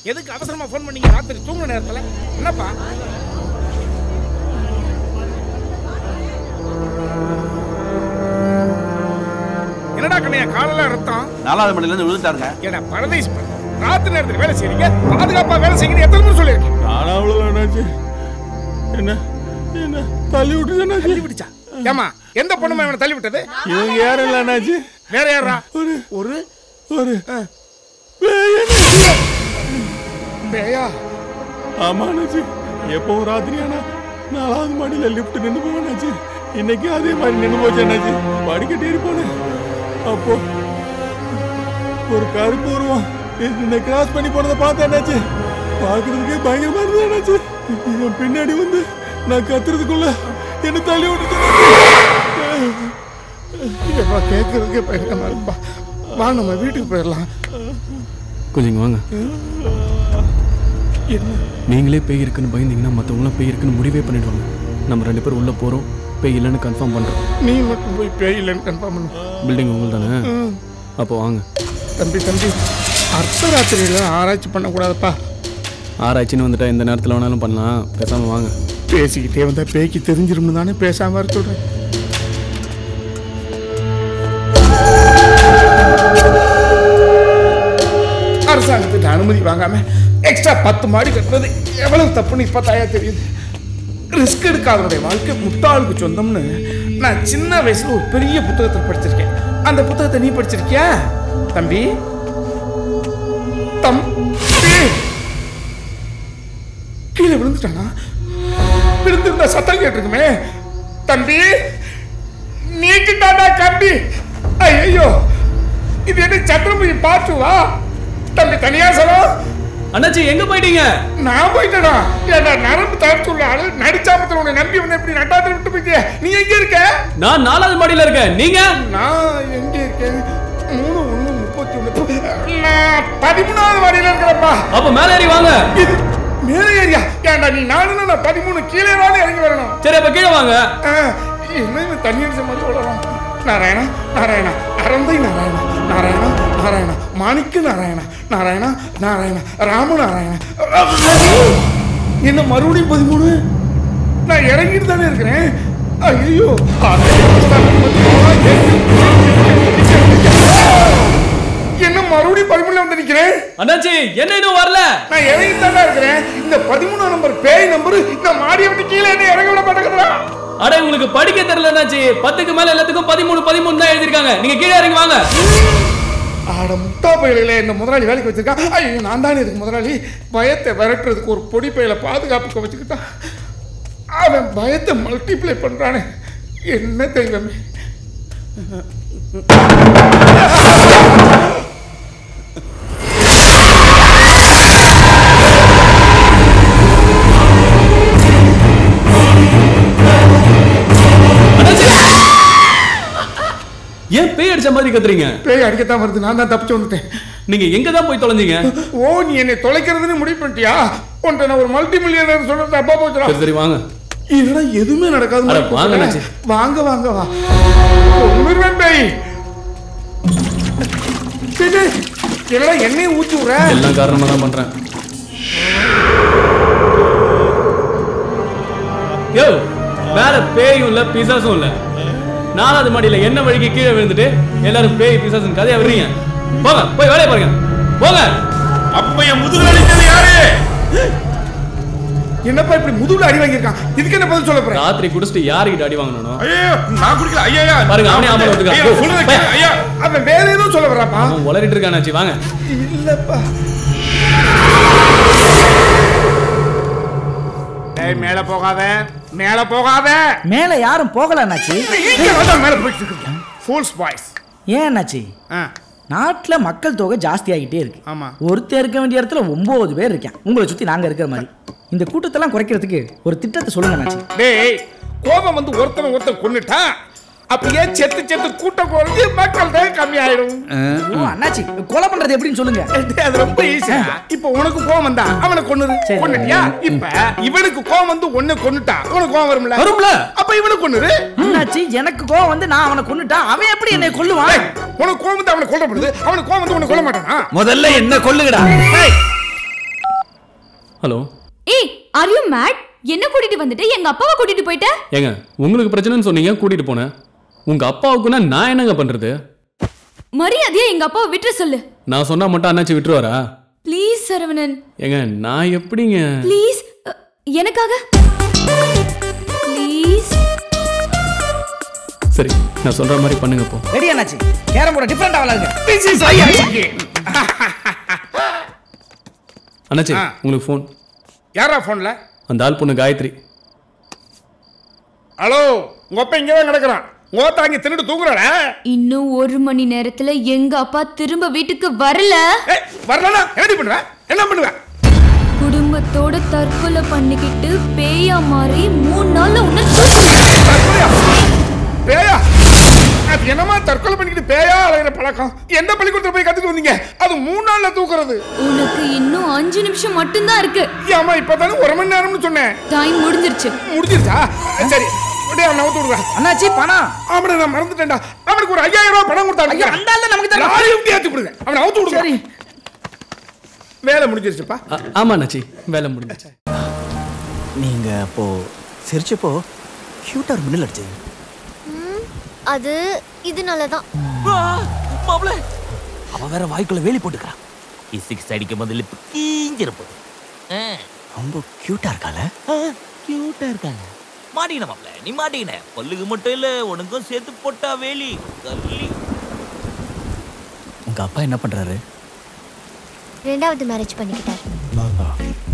எதுக்கு அவசரமா ஃபோன் பண்ணீங்க ராத்திரி தூங்குற நேரத்துல என்னப்பா என்னடா கண்ணையா காலெல்லாம் ரத்தம் நாலாவது மணில இருந்து விழுந்துட்டாருங்க ஏடா பரதேஷ் பண்ண. ராத்திரி நேரத்துல வேலை செய்றீங்க பாதுகாப்பா வேலை செய்யுங்க எத்தனை முறை சொல்லியிருக்கேன் நானா அவ்வளோ என்னாச்சு என்ன என்ன தள்ளி விட்டுது என்னாச்சு தள்ளி விட்டுச்சா ஏமா எந்த பொண்ணுமா இவனை தள்ளி விட்டது இவங்க யாரும் இல்லை என்னாச்சு வேற யாரா ஒரு ஒரு ஒரு ஆ. பேய் என்னாச்சு? பேயா ஆமா அண்ணாச்சி எப்பவும் ராத்திரி ஆனா நாலாவது மாடியில லிஃப்ட் நின்று போவேனாச்சு இன்னைக்கு அதே மாதிரி நின்று போச்சு அண்ணாச்சி படிக்கட்டு ஏறி போனேன் அப்போ ஒரு கருப்பு உருவம் என்னை கிராஸ் பண்ணி போனதை பார்த்தேன் அண்ணாச்சி பார்க்கறதுக்கே பயங்கரமா இருந்தது அண்ணாச்சி என் பின்னாடி வந்து நான் கத்துறதுக்குள்ள என்ன தள்ளி விட்டுச்சு எப்பா கேட்கறதுக்கே பயங்கரமா இருக்குப்பா வா நம்ம வீட்டுக்கு போயிடலாம் கொஞ்சம் வாங்க நீங்களே பேய் இருக்குன்னு பயந்தீங்கன்னா மற்றவங்களாம் பேய் இருக்குன்னு முடிவே பண்ணிடுவாங்க நம்ம ரெண்டு பேரும் உள்ளே போகிறோம் பேய் இல்லைன்னு கன்ஃபார்ம் பண்ணுறோம் நீ மட்டும் போய் பேய் இல்லைன்னு கன்ஃபார்ம் பண்ணு பில்டிங் உங்களுக்கு தானே அப்போ வாங்க தம்பி தம்பி அர்த்தராத்திரியில ஆராய்ச்சி பண்ணக்கூடாதுப்பா ஆராய்ச்சின்னு வந்துட்டா எந்த நேரத்தில் வேணாலும் பண்ணலாம் பேசாமல் வாங்க பேசிக்கிட்டே வந்தா பேய்க்கு தெரிஞ்சிரும்னு தானே பேசாம வர சொல்றேன் அரசாங்கத்துக்கு அனுமதி வாங்காம எக்ஸ்ட்ரா பத்து மாடி கட்டுறது எவ்வளவு தப்புன்னு இப்ப தாயா தெரியுது ரிஸ்க் எடுக்காதவனுடைய வாழ்க்கை முட்டாளுக்கு சொந்தம்னு நான் சின்ன வயசுல ஒரு பெரிய புத்தகத்தை படிச்சிருக்கேன் அந்த புத்தகத்தை நீ படிச்சிருக்கியா தம்பி தம்பி கீழே விழுந்துட்டானா விழுந்திருந்தா சத்தம் கேட்டிருக்குமே தம்பி நீக்கிட்டாடா கம்பி ஐயோ இது என்ன சந்திரமுகி பாத்துவா தம்பி தனியா சொல்லும் அண்ணாச்சி எங்கே போயிட்டீங்க நான் போயிட்டேடா ஏடா நரம்பு தடுத்து உள்ள ஆளு நடிச்சாமத்துல உன்னை நம்பி உன்னை இப்படி நட்டாத்துல விட்டு போயிட்டிய நீ எங்க இருக்க நான் நாலாவது மாடியில் இருக்கேன் நீங்கள் நான் எங்க இருக்கேன் மூணு ஒண்ணு முப்பத்தி ஒண்ணு நான் பதிமூணாவது வாடியில இருக்கிறப்பா அப்போ மேலே ஏறி வாங்க இது மேலே ஏரியா ஏன்டா நீ நானும் நான் பதிமூணு கீழே வாங்க இறங்கி வரணும் சரி அப்போ கீழே வாங்க ஆ, என்ன இவன் தண்ணி அடிச்ச மாதிரி சொல்லலாம் நாராயணா நாராயணா அறந்தை நாராயணா நாராயணா நாராயணா மாணிக்க நாராயணா நாராயணா நாராயணா ராம நாராயணா என்ன மறுபடியும் பதிமூணு நான் இறங்கிட்டு தானே இருக்கிறேன் ஐயோ என்ன மறுபடியும் பதிமூணுல வந்து நிக்கிறேன் அண்ணாச்சி என்ன இன்னும் வரல நான் இறங்கி தானே இருக்கிறேன் இந்த பதிமூணாம் நம்பர் பேய் நம்பர் இந்த மாடியை விட்டு கீழே என்ன இறங்க விட மாட்டேங்கிறா அட உங்களுக்கு படிக்க தெரியல அண்ணாச்சி பத்துக்கு மேல எல்லாத்துக்கும் பதிமூணு பதிமூணு தான் எழுதிருக்காங்க நீங்க கீழே இறங்கி வாங்க ஆட முட்டா பயிலே இந்த முதலாளி வேலைக்கு வச்சிருக்கான் ஐயோ நான் தானே இதுக்கு முதலாளி பயத்தை விரட்டுறதுக்கு ஒரு பொடி பையில பாதுகாப்புக்கு வச்சுக்கிட்டான் அவன் பயத்தை மல்டிப்ளை பண்றானே என்ன தெய்வமே அண்ணாச்சி ஏன் பேய் அடிச்ச மாதிரி கத்துறீங்க பேய் அடிக்கத்தான் வருது நான் தான் தப்பிச்சு வந்துட்டேன் நீங்க எங்க தான் போய் தொலைஞ்சீங்க ஓ நீ என்னை தொலைக்கிறதுன்னு முடிவு பண்ணிட்டியா உன்ட்ட நான் ஒரு மல்டி மில்லியனர் சொல்றது தப்பா போச்சுடா சரி சரி வாங்க இதடா எதுவுமே நடக்காது அட, வாங்க, அண்ணாச்சி. வாங்க வாங்க வா உமிர்வன் பேய் டேய், டேய், என்னடா எண்ணெயை ஊத்தி விடுற எல்லாம் காரணமா தான் பண்றேன் யோ மேல பேயும் இல்ல பிசாசும் இல்ல நாலாவது மாடியில என்ன வழிக்கு கீழே விழுந்துட்டு எல்லாரும் பேய் பிசாசுன்னு கதையா விடுறீங்க போங்க போய் வேலையை பாருங்க போங்க அப்ப என் முதுகுல அடிக்கிறது யாரு என்னப்பா இப்படி முதுகுல அடி வாங்கியிருக்கான் இதுக்கு என்ன பதில் சொல்ல போறேன் ராத்திரி குடிச்சிட்டு யாருக்கிட்ட அடி வாங்கணும் ஐயோ நான் குடிக்கல ஐயா ஐயா பாருங்க, அவனே ஆம்பளை ஒத்துக்க. ஐயா, சொல்லுங்க கேளு, ஐயா அவன் வேற ஏதோ சொல்ல வர்றாப்பா அவன் உளறிட்டு இருக்கானாச்சி வாங்க இல்லப்பா டேய் மேல போகாத மேல போகாத மேல யாரும் போகல அண்ணாச்சி இங்க வந்து மேல போயிட்டு இருக்கீங்க ஃபூல்ஸ் பாய்ஸ் ஏன் அண்ணாச்சி ஆ நாட்டுல மக்கள் தொகை ஜாஸ்தி ஆகிட்டே இருக்கு ஆமா. ஒருத்தர் இருக்க வேண்டிய இடத்துல ஒன்பது பேர் இருக்கேன் உங்களை சுத்தி நாங்க இருக்கிற மாதிரி இந்த கூட்டத்தெல்லாம் குறைக்கிறதுக்கு ஒரு திட்டத்தை சொல்லுங்க அண்ணாச்சி டேய் கோபம் வந்து ஒருத்தன் ஒருத்தன் கொன்னுட்டா அப்படியே செத்து செத்து கூட்டம் குறைஞ்சு மக்கள் தான் கம்மி ஆயிடும் ஓ அண்ணாச்சி கொலை பண்றது எப்படின்னு சொல்லுங்க டேய், அது ரொம்ப ஈஸி இப்ப உனக்கு கோவம் வந்தா அவனை கொன்னுரு சரி. கொன்னுட்டியா இப்ப இவனுக்கு கோவம் வந்து ஒண்ணு கொன்னுட்டா உனக்கு கோவம் வரும்ல வரும்ல? அப்ப இவனை கொன்னுரு அண்ணாச்சி எனக்கு கோவம் வந்து நான் அவனை கொன்னுட்டா அவன் எப்படி என்னை கொல்லுவான் டேய், உனக்கு கோவம் வந்து அவனை கொல்லப்படுது அவனுக்கு கோவம் வந்து உன்னை கொல்ல மாட்டானா முதல்ல என்ன கொல்லுங்கடா டேய், ஹலோ ஏய் ஆர் யூ மேட் என்ன கூட்டிட்டு வந்துட்டு எங்க அப்பாவை கூட்டிட்டு போயிட்ட ஏங்க உங்களுக்கு பிரச்சனைன்னு சொன்னீங்க கூட்டிட்டு போனேன் உங்க அப்பாவுக்குன்னா நான் என்னங்க பண்றது மரியாதையா எங்க அப்பாவை விட்டுற சொல்லு நான் சொன்னா மட்டும் அண்ணாச்சி விட்டுருவாரா ப்ளீஸ் சரவணன் ஏங்க நான் எப்படிங்க ப்ளீஸ் எனக்காக ப்ளீஸ் சரி நான் சொல்ற மாதிரி பண்ணுங்க போ ரெடி அண்ணாச்சி கேரம் போர்டு டிஃப்ரெண்ட் ஆகலாம் This is ஐயாச்சிக்கு. அண்ணாச்சி ஆ. உங்களுக்கு ஃபோன் யாரா போன்ல அந்த ஆள் பொண்ணு காயத்ரி ஹலோ உங்க அப்பா இங்கே தான் கிடக்குறான் உங்க அப்பா அங்கே தின்னுட்டு தூங்குறாடா இன்னும் ஒரு மணி நேரத்துல எங்க அப்பா திரும்ப வீட்டுக்கு வரல ஏய் வரலனா என்னடி பண்ணுவ என்ன பண்ணுவ குடும்பத்தோட தற்கொலை பண்ணிக்கிட்டு பேயா மாறி மூணு நாள்ல உன்னை தற்கொலையா? பேயா அது என்னமா தற்கொலை பண்ணிக்கிட்டு பேயா அலைகிற பழக்கம் எந்த பள்ளிக்கூடத்துல போய் கத்துட்டு வந்தீங்க அது மூணு நாள்ல தூக்குறது உனக்கு இன்னும் அஞ்சு நிமிஷம் மட்டும்தான் இருக்கு ஏமா இப்பதானே ஒரு மணி நேரம்னு சொன்னேன் டைம் முடிஞ்சிருச்சு முடிஞ்சிருச்சா சரி அப்படியே அவனை அவுத்து விடுவேன் அண்ணாச்சி பணம் அவனை நான் மறந்துட்டேன்டா அவனுக்கு ஒரு ஐயாயிரம் ரூபாய் பணம் கொடுத்தா ஐயா, அந்த ஆளு நமக்கு தரணும். லாரி விட்டு ஏத்தி விடுங்க அவனை அவுத்து விடுங்க சரி வேலை முடிஞ்சிருச்சுப்பா ஆ- ஆமா அண்ணாச்சி வேலை முடிஞ்சுச்சு நீங்க அப்போ சிரிச்சப்போ கியூட்டா ஒரு மின்னல் அடிச்சது அது இதனால தான் மாப்ள அவ வேற வாய்க்குள்ள வேலி போட்டுக்கிறான் சிக்ஸ் அடிக்கும் போது லிப் கீஞ்சிருப்பது ரொம்ப கியூட்டா இருக்கால கியூட்டா இருக்காங்க மாட்டிக்கின மாப்ள நீ மாட்டிக்கின பல்லுக்கு மட்டும் இல்ல உனக்கும் சேர்த்து போட்டா வேலி கல்லி உங்க அப்பா என்ன பண்றாரு ரெண்டாவது மேரேஜ் பண்ணிக்கிட்டார்